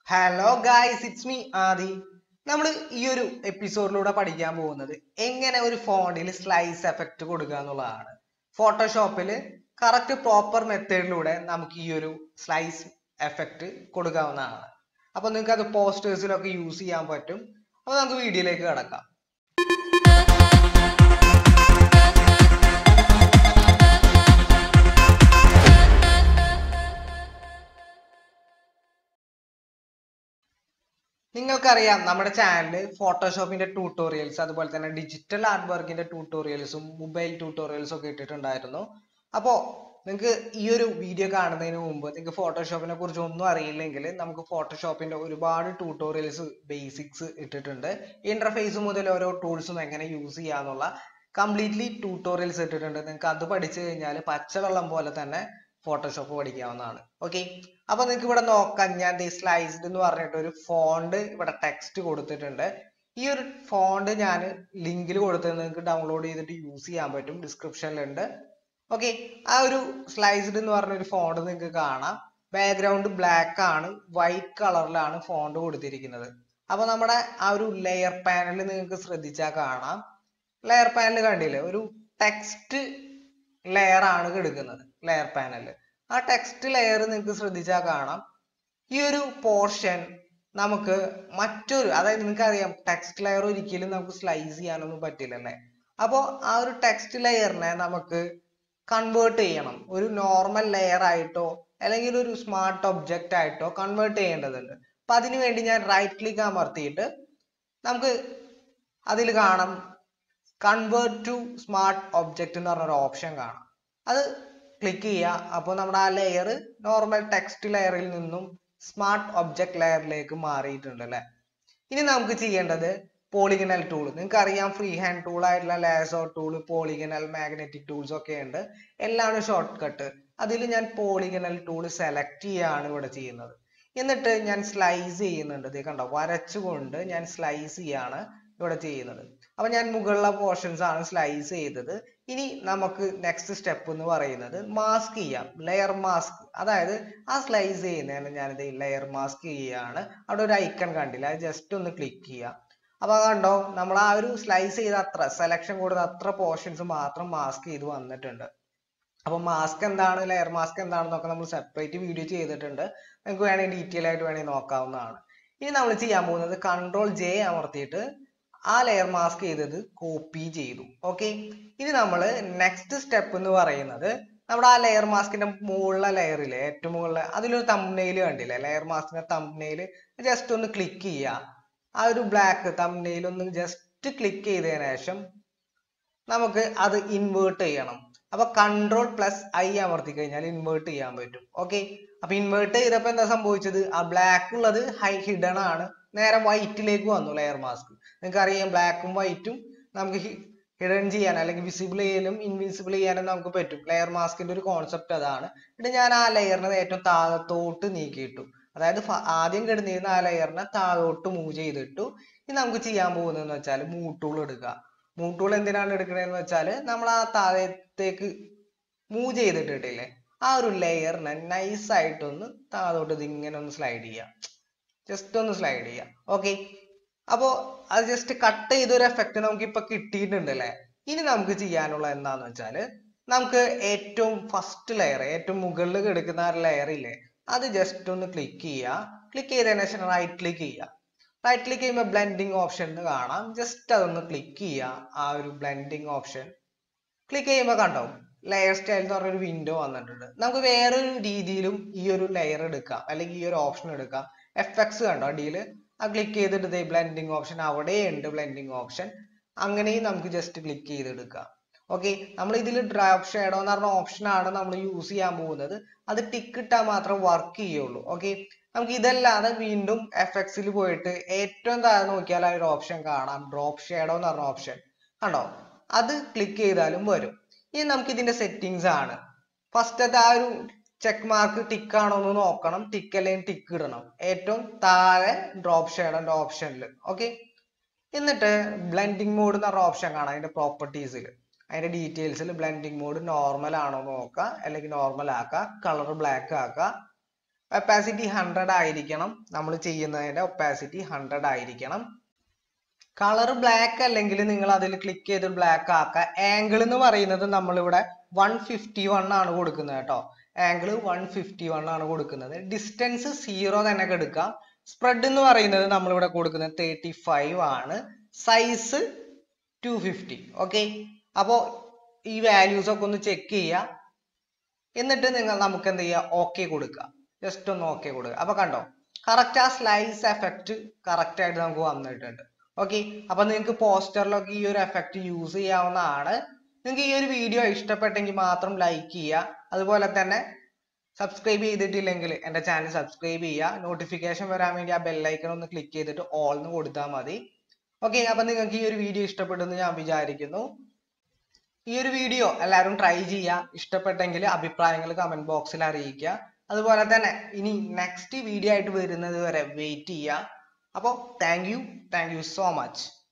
hello guys it's me Aadi നമ്മൾ ഈ ഒരു എപ്പിസോഡിലൂടെ പഠിക്കാൻ പോകുന്നത് എങ്ങനെ ഒരു ഫോണ്ടിൽ സ്ലൈസ് എഫക്റ്റ് കൊടുക്കുക എന്നുള്ളതാണ് ഫോട്ടോഷോപ്പിൽ കറക്റ്റ് പ്രോപ്പർ മെത്തേഡിലൂടെ നമുക്ക് ഈ ഒരു സ്ലൈസ് എഫക്റ്റ് കൊടുക്കാവുന്നതാണ് അപ്പൊ നിങ്ങൾക്ക് അത് പോസ്റ്റേഴ്സിലൊക്കെ യൂസ് ചെയ്യാൻ പറ്റും അപ്പൊ നമുക്ക് വീഡിയോയിലേക്ക് കിടക്കാം നിങ്ങൾക്കറിയാം നമ്മുടെ ചാനലിൽ ഫോട്ടോഷോപ്പിന്റെ ട്യൂട്ടോറിയൽസ് അതുപോലെ തന്നെ ഡിജിറ്റൽ ആർട്ട് വർക്കിന്റെ ട്യൂട്ടോറിയൽസും മൊബൈൽ ട്യൂട്ടോറിയൽസും ഒക്കെ ഇട്ടിട്ടുണ്ടായിരുന്നു അപ്പോൾ നിങ്ങൾക്ക് ഈ ഒരു വീഡിയോ കാണുന്നതിന് മുമ്പ് നിങ്ങൾക്ക് ഫോട്ടോഷോപ്പിനെ കുറിച്ച് ഒന്നും അറിയില്ലെങ്കിൽ നമുക്ക് ഫോട്ടോഷോപ്പിന്റെ ഒരുപാട് ട്യൂട്ടോറിയൽസ് ബേസിക്സ് ഇട്ടിട്ടുണ്ട് ഇന്റർഫേസ് മുതൽ ഓരോ ടൂൾസും എങ്ങനെ യൂസ് ചെയ്യാന്നുള്ള കംപ്ലീറ്റ്ലി ട്യൂട്ടോറിയൽസ് ഇട്ടിട്ടുണ്ട് നിങ്ങൾക്ക് അത് പഠിച്ചു കഴിഞ്ഞാൽ പച്ചവെള്ളം പോലെ തന്നെ ഫോട്ടോഷോപ്പ് പഠിക്കാവുന്നതാണ് ഓക്കെ അപ്പൊ നിങ്ങൾക്ക് ഇവിടെ നോക്കാം ഞാൻ സ്ലൈസ്ഡ് എന്ന് പറഞ്ഞിട്ട് ഒരു ഫോണ്ട് ഇവിടെ ടെക്സ്റ്റ് കൊടുത്തിട്ടുണ്ട് ഈ ഒരു ഫോണ്ട് ഞാൻ ലിങ്കിൽ കൊടുത്തത് നിങ്ങൾക്ക് ഡൗൺലോഡ് ചെയ്തിട്ട് യൂസ് ചെയ്യാൻ പറ്റും ഡിസ്ക്രിപ്ഷനിലുണ്ട് ഓക്കെ ആ ഒരു സ്ലൈസ്ഡ് എന്ന് പറഞ്ഞ ഒരു ഫോണ്ട് നിങ്ങൾക്ക് കാണാം ബാക്ക്ഗ്രൗണ്ട് ബ്ലാക്ക് ആണ് വൈറ്റ് കളറിലാണ് ഫോണ്ട് കൊടുത്തിരിക്കുന്നത് അപ്പൊ നമ്മുടെ ആ ഒരു ലെയർ പാനൽ നിങ്ങൾക്ക് ശ്രദ്ധിച്ചാൽ കാണാം ലെയർ പാനൽ കണ്ടില്ലേ ഒരു ടെക്സ്റ്റ് ലെയർ ആണ് എടുക്കുന്നത് ലെയർ പാനൽ ആ ടെക്സ്റ്റ് ലെയർ നിങ്ങൾക്ക് ശ്രദ്ധിച്ചാൽ കാണാം ഈ ഒരു പോർഷൻ നമുക്ക് മറ്റൊരു അതായത് നിങ്ങൾക്ക് അറിയാം ടെക്സ്റ്റ് ലെയർ ഒരിക്കലും നമുക്ക് സ്ലൈസ് ചെയ്യാനൊന്നും പറ്റില്ലല്ലേ അപ്പോൾ ആ ഒരു ടെക്സ്റ്റ് ലെയറിനെ നമുക്ക് കൺവേർട്ട് ചെയ്യണം ഒരു നോർമൽ ലെയർ ആയിട്ടോ അല്ലെങ്കിൽ ഒരു സ്മാർട്ട് ഒബ്ജക്റ്റ് ആയിട്ടോ കൺവേർട്ട് ചെയ്യേണ്ടതുണ്ട് അപ്പൊ അതിനു വേണ്ടി ഞാൻ റൈറ്റ് ക്ലിക്ക് അമർത്തിയിട്ട് നമുക്ക് അതിൽ കാണാം കൺവേർട്ട് ടു സ്മാർട്ട് ഒബ്ജക്റ്റ് എന്ന് പറഞ്ഞ ഒരു ഓപ്ഷൻ കാണാം അത് ക്ലിക്ക് ചെയ്യുക അപ്പോൾ നമ്മുടെ ആ ലെയർ നോർമൽ ടെക്സ്റ്റ് ലെയറിൽ നിന്നും സ്മാർട്ട് ഒബ്ജക്റ്റ് ലെയറിലേക്ക് മാറിയിട്ടുണ്ട് അല്ലേ ഇനി നമുക്ക് ചെയ്യേണ്ടത് പോളിഗണൽ ടൂൾ നിങ്ങൾക്ക് അറിയാം ഫ്രീ ഹാൻഡ് ടൂൾ ആയിട്ടുള്ള lasso tool polygonal magnetic tools ഒക്കെ ഉണ്ട് എല്ലാം ഷോർട്ട് കട്ട് അതിൽ ഞാൻ പോളിഗണൽ ടൂൾ സെലക്ട് ചെയ്യാണ് ഇവിടെ ചെയ്യുന്നത് എന്നിട്ട് ഞാൻ സ്ലൈസ് ചെയ്യുന്നുണ്ട് ഇത് കണ്ടോ വരച്ചുകൊണ്ട് ഞാൻ സ്ലൈസ് ചെയ്യാണ് ഇവിടെ ചെയ്യുന്നത് അപ്പൊ ഞാൻ മുകളിലെ പോർഷൻസ് ആണ് സ്ലൈസ് ചെയ്തത് ഇനി നമുക്ക് നെക്സ്റ്റ് സ്റ്റെപ്പ് എന്ന് പറയുന്നത് മാസ്ക് ചെയ്യാം ലെയർ മാസ്ക് അതായത് ആ സ്ലൈസ് ചെയ്യുന്നതിന് ഞാനിത് ലെയർ മാസ്ക് ചെയ്യാണ് അവിടെ ഒരു ഐക്കൺ കണ്ടില്ല അത് ജസ്റ്റ് ഒന്ന് ക്ലിക്ക് ചെയ്യാം അപ്പൊ കണ്ടോ നമ്മൾ ആ ഒരു സ്ലൈസ് ചെയ്ത അത്ര സെലക്ഷൻ കൊടുത്ത അത്ര പോർഷൻസ് മാത്രം മാസ്ക് ചെയ്ത് വന്നിട്ടുണ്ട് അപ്പൊ മാസ്ക് എന്താണ് ലെയർ മാസ്ക് എന്താണെന്നൊക്കെ നമ്മൾ സെപ്പറേറ്റ് വീഡിയോ ചെയ്തിട്ടുണ്ട് നിങ്ങൾക്ക് വേണമെങ്കിൽ ഡീറ്റെയിൽ ആയിട്ട് വേണമെങ്കിൽ നോക്കാവുന്നതാണ് ഇനി നമ്മൾ ചെയ്യാൻ പോകുന്നത് കൺട്രോൾ ജെ അമർത്തിയിട്ട് ആ ലെയർ മാസ്ക് ചെയ്തത് കോപ്പി ചെയ്തു ഓക്കെ ഇനി നമ്മൾ നെക്സ്റ്റ് സ്റ്റെപ്പ് എന്ന് പറയുന്നത് നമ്മുടെ ആ ലെയർ മാസ്കിന്റെ മുകളിലെ ലെയറിലെ ഏറ്റവും മുകളിലെ അതിലൊരു തംനെയിൽ കണ്ടില്ലേ ലെയർ മാസ്കിന്റെ തംനെയിൽ ജസ്റ്റ് ഒന്ന് ക്ലിക്ക് ചെയ്യുക ആ ഒരു ബ്ലാക്ക് തംനെയിൽ ഒന്ന് ജസ്റ്റ് ക്ലിക്ക് ചെയ്തതിനു ശേഷം നമുക്ക് അത് ഇൻവേർട്ട് ചെയ്യണം അപ്പൊ കൺട്രോൾ പ്ലസ് ഐ അമർത്തി കഴിഞ്ഞാൽ ഇൻവേർട്ട് ചെയ്യാൻ പറ്റും ഓക്കെ അപ്പൊ ഇൻവേർട്ട് ചെയ്തപ്പോ എന്താ സംഭവിച്ചത് ആ ബ്ലാക്ക് ഉള്ളത് ഹൈ ഹിഡൺ ആണ് നേരെ വൈറ്റിലേക്ക് വന്നു ലെയർ മാസ്ക് നിങ്ങൾക്ക് അറിയാം ബ്ലാക്കും വൈറ്റും നമുക്ക് ഹിഡൻ ചെയ്യാൻ അല്ലെങ്കിൽ വിസിബിൾ ചെയ്യാനും ഇൻവിസിബിൾ ചെയ്യാനും നമുക്ക് പറ്റും ലെയർ മാസ്കിന്റെ ഒരു കോൺസെപ്റ്റ് അതാണ് എന്നിട്ട് ഞാൻ ആ ലെയറിനെ ഏറ്റവും താഴത്തോട്ട് നീക്കിയിട്ടു അതായത് ആദ്യം കിടന്നിരുന്ന ആ ലെയറിനെ താഴോട്ട് മൂവ് ചെയ്തിട്ടു ഇനി നമുക്ക് ചെയ്യാൻ പോകുന്നതെന്ന് വെച്ചാൽ മൂട്ടൂൾ എടുക്കുക മൂട്ടൂൾ എന്തിനാണ് എടുക്കണതെന്ന് വെച്ചാൽ നമ്മൾ ആ താഴത്തേക്ക് മൂവ് ചെയ്തിട്ടിട്ടില്ലേ ആ ഒരു ലെയറിനെ നൈസ് ആയിട്ടൊന്ന് താഴോട്ട് ഇതിങ്ങനെ ഒന്ന് സ്ലൈഡ് ചെയ്യാം ജസ്റ്റ് ഒന്ന് സ്ലൈഡ് ചെയ്യാം ഓക്കെ അപ്പോ അത് ജസ്റ്റ് കട്ട് ചെയ്ത ഒരു എഫക്റ്റ് നമുക്ക് ഇപ്പൊ കിട്ടിയിട്ടുണ്ട് അല്ലേ ഇനി നമുക്ക് ചെയ്യാനുള്ള എന്താന്ന് വെച്ചാല് നമുക്ക് ഏറ്റവും ഫസ്റ്റ് ലെയർ ഏറ്റവും മുകളിൽ കിടക്കുന്ന ആ ലെയർ ഇല്ലേ അത് ജസ്റ്റ് ഒന്ന് ക്ലിക്ക് ചെയ്യുക ക്ലിക്ക് ചെയ്തതിനു ശേഷം റൈറ്റ് ക്ലിക്ക് ചെയ്യുക റൈറ്റ് ക്ലിക്ക് ചെയ്യുമ്പോൾ ബ്ലെൻഡിങ് ഓപ്ഷൻ കാണാം ജസ്റ്റ് അതൊന്ന് ക്ലിക്ക് ചെയ്യുക ആ ഒരു ബ്ലെൻഡിങ് ഓപ്ഷൻ ക്ലിക്ക് ചെയ്യുമ്പോൾ കണ്ടോ ലെയർ സ്റ്റൈൽ എന്ന് പറഞ്ഞൊരു വിൻഡോ വന്നിട്ടുണ്ട് നമുക്ക് വേറൊരു രീതിയിലും ഈ ഒരു ലെയർ എടുക്കാം അല്ലെങ്കിൽ ഈ ഒരു ഓപ്ഷൻ എടുക്കാം എഫ് എക്സ് കണ്ടോ അടിയിൽ ആ ക്ലിക്ക് ചെയ്തിട്ട് ഇതേ ബ്ലെൻഡിങ് ഓപ്ഷൻ അവിടെ ഉണ്ട് ബ്ലെൻഡിങ് ഓപ്ഷൻ അങ്ങനെയും നമുക്ക് ജസ്റ്റ് ക്ലിക്ക് ചെയ്തെടുക്കാം ഓക്കെ നമ്മൾ ഇതിൽ ഡ്രോപ്പ് ഷേഡോ എന്ന് പറഞ്ഞ ഓപ്ഷൻ ആണ് നമ്മൾ യൂസ് ചെയ്യാൻ പോകുന്നത് അത് ടിക്ക് ഇട്ടാൽ മാത്രം വർക്ക് ചെയ്യുള്ളൂ ഓക്കെ നമുക്ക് ഇതല്ലാതെ വീണ്ടും എഫ് എക്സിൽ പോയിട്ട് ഏറ്റവും താഴെ നോക്കിയാൽ ആ ഒരു ഓപ്ഷൻ കാണാം ഡ്രോപ്പ് ഷേഡോ എന്ന് പറഞ്ഞ ഓപ്ഷൻ കണ്ടോ അത് ക്ലിക്ക് ചെയ്താലും വരും ഇനി നമുക്ക് ഇതിന്റെ സെറ്റിങ്സ് ആണ് ഫസ്റ്റത്തെ ആ ഒരു ചെക്ക് മാർക്ക് ടിക്ക് ആണോ എന്ന് നോക്കണം ടിക്ക് അല്ലെങ്കിൽ ടിക്ക് ഇടണം ഏറ്റവും താഴെ ഡ്രോപ്പ് ഷേഡോന്റെ ഓപ്ഷനിൽ ഓക്കെ എന്നിട്ട് ബ്ലെൻഡിങ് മോഡ് എന്ന് പറഞ്ഞ ഓപ്ഷൻ കാണാം അതിന്റെ പ്രോപ്പർട്ടീസിൽ അതിന്റെ ഡീറ്റെയിൽസിൽ ബ്ലെൻഡിങ് മോഡ് നോർമൽ ആണോ എന്ന് നോക്കുക അല്ലെങ്കിൽ നോർമൽ ആക്കുക കളർ ബ്ലാക്ക് ആക്കുക ഒപ്പാസിറ്റി ഹൺഡ്രഡ് ആയിരിക്കണം നമ്മൾ ചെയ്യുന്നതിന്റെ ഒപ്പാസിറ്റി ഹൺഡ്രഡ് ആയിരിക്കണം കളർ ബ്ലാക്ക് അല്ലെങ്കിൽ നിങ്ങൾ അതിൽ ക്ലിക്ക് ചെയ്ത് ബ്ലാക്ക് ആക്കുക ആംഗിൾ എന്ന് പറയുന്നത് നമ്മളിവിടെ വൺ ഫിഫ്റ്റി വൺ ആണ് കൊടുക്കുന്നത് കേട്ടോ ആംഗിൾ വൺ ഫിഫ്റ്റി വൺ ആണ് കൊടുക്കുന്നത് ഡിസ്റ്റൻസ് സീറോ തന്നെ എടുക്കാം സ്പ്രെഡ് എന്ന് പറയുന്നത് നമ്മളിവിടെ കൊടുക്കുന്നത് തേർട്ടി ഫൈവ് ആണ് സൈസ് ടു ഫിഫ്റ്റി ഓക്കെ അപ്പോൾ ഈ വാല്യൂസ് ഒക്കെ ഒന്ന് ചെക്ക് ചെയ്യുക എന്നിട്ട് നിങ്ങൾ നമുക്ക് എന്ത് ചെയ്യുക ഓക്കെ കൊടുക്കുക ജസ്റ്റ് ഒന്ന് ഓക്കെ കൊടുക്കുക അപ്പൊ കണ്ടോ കറക്റ്റ് ആ സ്ലൈസ് എഫക്റ്റ് കറക്റ്റ് ആയിട്ട് നമുക്ക് വന്നിട്ടുണ്ട് ഓക്കെ അപ്പൊ നിങ്ങൾക്ക് പോസ്റ്ററിലൊക്കെ ഈ ഒരു എഫക്റ്റ് യൂസ് ചെയ്യാവുന്നതാണ് നിങ്ങൾക്ക് ഈ ഒരു വീഡിയോ ഇഷ്ടപ്പെട്ടെങ്കിൽ മാത്രം ലൈക്ക് ചെയ്യുക അതുപോലെ തന്നെ സബ്സ്ക്രൈബ് ചെയ്തിട്ടില്ലെങ്കിൽ എൻ്റെ ചാനൽ സബ്സ്ക്രൈബ് ചെയ്യുക നോട്ടിഫിക്കേഷൻ വരാൻ വേണ്ടി ആ ബെല്ലൈക്കൺ ഒന്ന് ക്ലിക്ക് ചെയ്തിട്ട് ഓൾ എന്ന് കൊടുത്താൽ മതി ഓക്കെ അപ്പൊ നിങ്ങൾക്ക് ഈ ഒരു വീഡിയോ ഇഷ്ടപ്പെട്ടെന്ന് ഞാൻ വിചാരിക്കുന്നു ഈ ഒരു വീഡിയോ എല്ലാവരും ട്രൈ ചെയ്യുക ഇഷ്ടപ്പെട്ടെങ്കിൽ അഭിപ്രായങ്ങൾ കമന്റ് ബോക്സിൽ അറിയിക്കുക അതുപോലെ തന്നെ ഇനി നെക്സ്റ്റ് വീഡിയോ ആയിട്ട് വരുന്നത് വരെ വെയിറ്റ് ചെയ്യുക അപ്പോൾ thank you thank you so much